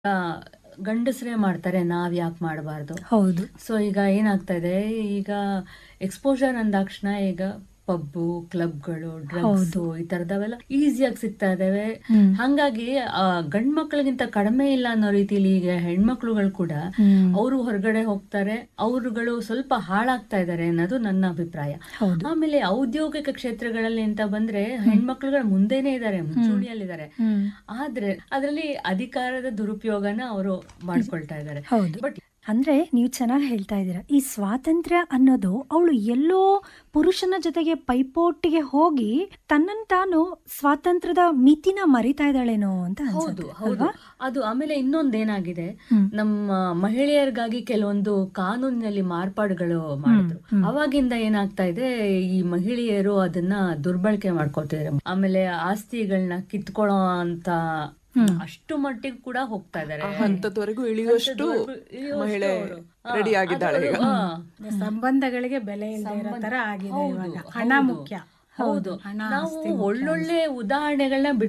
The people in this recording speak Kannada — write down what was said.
ಆ, ಗಂಡಸರೇ ಮಾಡ್ತಾರೆ ನಾವ್ ಯಾಕೆ ಮಾಡಬಾರ್ದು ಹೌದು ಸೊ ಈಗ ಏನಾಗ್ತಾ ಇದೆ ಈಗ ಎಕ್ಸ್ಪೋಜರ್ ಅಂದಾಕ್ಷಣ ಈಗ ಪಬ್ಬು ಕ್ಲಬ್ಗಳು ಡ್ರಗ್ಸ್ ಈ ತರದವೆಲ್ಲ ಈಸಿಯಾಗಿ ಸಿಗ್ತಾ ಇದಾವೆ ಹ್ಮ್. ಹಂಗಾಗಿ ಆ, ಗಂಡ್ ಮಕ್ಳಿಗಿಂತ ಕಡಿಮೆ ಇಲ್ಲ ಅನ್ನೋ ರೀತಿಲಿ ಈಗ ಹೆಣ್ಮಕ್ಳುಗಳು ಕೂಡ ಹ್ಮ್. ಅವರು ಹೊರಗಡೆ ಹೋಗ್ತಾರೆ ಅವರುಗಳು ಸ್ವಲ್ಪ ಹಾಳಾಗ್ತಾ ಇದ್ದಾರೆ ಅನ್ನೋದು ನನ್ನ ಅಭಿಪ್ರಾಯ ಹೌದು ಆಮೇಲೆ ಔದ್ಯೋಗಿಕ ಕ್ಷೇತ್ರಗಳಲ್ಲಿ ಅಂತ ಬಂದ್ರೆ ಹೆಣ್ಮಕ್ಳುಗಳು ಮುಂದೆನೆ ಇದ್ದಾರೆ ಮುಂಚೂಣಿಯಲ್ಲಿದ್ದಾರೆ ಹ್ಮ್. ಆದ್ರೆ ಅದರಲ್ಲಿ ಅಧಿಕಾರದ ದುರುಪಯೋಗನ ಅವರು ಮಾಡ್ಕೊಳ್ತಾ ಇದ್ದಾರೆ ಹೌದು ಬಟ್ ಅಂದ್ರೆ ನೀವು ಚೆನ್ನಾಗಿ ಹೇಳ್ತಾ ಇದ್ದೀರಾ ಈ ಸ್ವಾತಂತ್ರ್ಯ ಅನ್ನೋದು ಅವಳು ಎಲ್ಲೋ ಪುರುಷನ ಜೊತೆಗೆ ಪೈಪೋಟಿಗೆ ಹೋಗಿ ತನ್ನನ್ನು ತಾನು ಸ್ವಾತಂತ್ರ್ಯದ ಮಿತಿನ ಮರಿತಾ ಇದ್ದಾಳೇನೋ ಅಂತ ಹೌದು ಅನ್ಸುತ್ತೆ ಹೌದು ಅಲ್ವಾ ಅದು ಆಮೇಲೆ ಇನ್ನೊಂದೇನಾಗಿದೆ ಹ್ಮ್. ನಮ್ಮ ಮಹಿಳೆಯರಿಗಾಗಿ ಕೆಲವೊಂದು ಕಾನೂನಿನಲ್ಲಿ ಮಾರ್ಪಾಡುಗಳು ಮಾಡಿದ್ರು ಹ್ಮ್. ಅವಾಗಿಂದ ಏನಾಗ್ತಾ ಇದೆ ಈ ಮಹಿಳೆಯರು ಅದನ್ನ ದುರ್ಬಳಕೆ ಮಾಡ್ಕೊತಿದ್ದಾರೆ ಆಮೇಲೆ ಆಸ್ತಿಗಳನ್ನ ಕಿತ್ಕೊಳ್ಳೋ ಅಂತ ಹ್ಮ್. ಅಷ್ಟು ಮಟ್ಟಿಗೆ ಕೂಡ ಹೋಗ್ತಾ ಇದ್ದಾರೆ ಆ ಹಂತದವರೆಗೂ ಇಳಿಯುವಷ್ಟು ಮಹಿಳೆ ರೆಡಿ ಆಗಿದ್ದಾಳೆ ಈಗ ಸಂಬಂಧಗಳಿಗೆ ಬೆಲೆ ಇಲ್ಲದೆ ಇರೋ ತರ ಆಗಿದೆ ಹೌದು, ಇವಾಗ ಹೌದು. ಹಣ ಮುಖ್ಯ ಹೌದು ಹಣ ನಾವು ಆಸ್ತಿ ಮುಖ್ಯ ಒಳ್ಳೊಳ್ಳೆ ಉದಾಹರಣೆಗಳನ್ನ